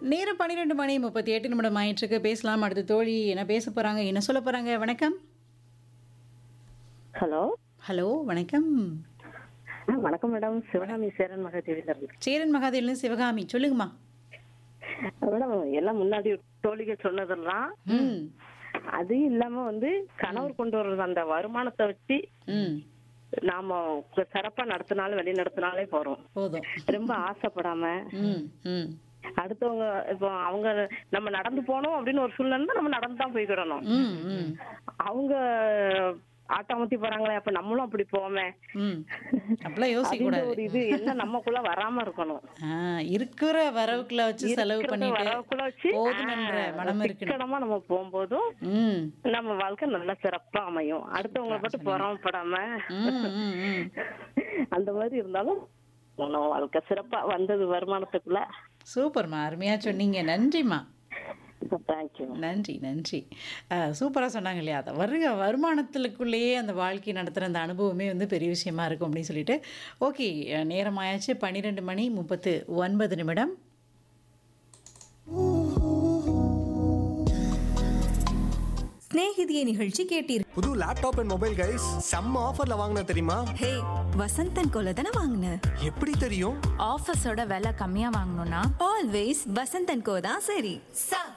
நேரம் பன்னிரெண்டு மணி முப்பத்தி எட்டு நிமிடம் ஆயிட்டுருக்கு பேசலாம் அடுத்த தோழி என்ன பேச போறாங்க என்ன சொல்ல போறாங்க வணக்கம் ஹலோ ஹலோ வணக்கம் ஆ, வணக்கம் மேடம் சிவகாமி சேரன் மகாதேவியில இருந்து சேரன் மகாதேவிலிருந்து சிவகாமி சொல்லுங்கம்மா மேடம் எல்லாம் முன்னாடி தோழிகள் சொன்னதெல்லாம் ம் அது இல்லாம வந்து கணவர் கொண்டு வர்றது அந்த வருமானத்தை வச்சு ம் நாம சிறப்பா நடத்தினாலும் வெளி நடத்தினாலே போறோம் போதும் ரொம்ப ஆசைப்படாம ம் ம் அடுத்தவங்க இப்போ அவங்க நம்ம நடந்து போனோம் அப்படின்னு ஒரு சூழ்நிலை இருந்தா நம்ம நடந்து தான் போய்க்கிடணும் ம் ம் அவங்க ஆட்டாமத்தி போறாங்களே அப்ப நம்மளும் அப்படி போவோமே ம் அப்படிலாம் யோசிக்க அப்படின்ற கூடாது ஒரு இது எல்லாம் நமக்குள்ள வராம இருக்கணும் ஆ, இருக்கிற வரவுக்குள்ள வச்சு செலவு இருக்கிறத பண்ணிட்டு வரவுக்குள்ள வச்சு போதுமன்ற ஆ, மனம் இருக்கணும் சிக்கனமா நம்ம போகும்போதும் ம் நம்ம வாழ்க்கை நல்லா சிறப்பா அமையும் அடுத்தவங்களை பட்டு பொறாமப்படாம ம் ம் ம் அந்த மாதிரி இருந்தாலும் நம்ம வாழ்க்கை சிறப்பா வந்தது வருமானத்துக்குள்ள சூப்பர்மா அருமையா சொன்னீங்க நன்றிம்மா தேங்க்யூ நன்றி நன்றி சூப்பராக சொன்னாங்க இல்லையா அதை வருக வருமானத்துக்குள்ளேயே அந்த வாழ்க்கை நடத்துகிற அந்த அனுபவமே வந்து பெரிய விஷயமா இருக்கும் அப்படின்னு சொல்லிட்டு ஓகே நேரமாயாச்சு பன்னிரெண்டு மணி முப்பத்து ஒன்பது நிமிடம் சிநேகிதியை நிகழ்ச்சி கேட்டீர் புது லேப்டாப் அண்ட் மொபைல் கைஸ் செம்ம ஆஃபர்ல வாங்கின தெரியுமா ஹே வசந்தன் கோல தானே வாங்கின எப்படி தெரியும் ஆஃபீஸோட விலை கம்மியா வாங்கணும்னா ஆல்வேஸ் வசந்தன் கோ தான் சரி sa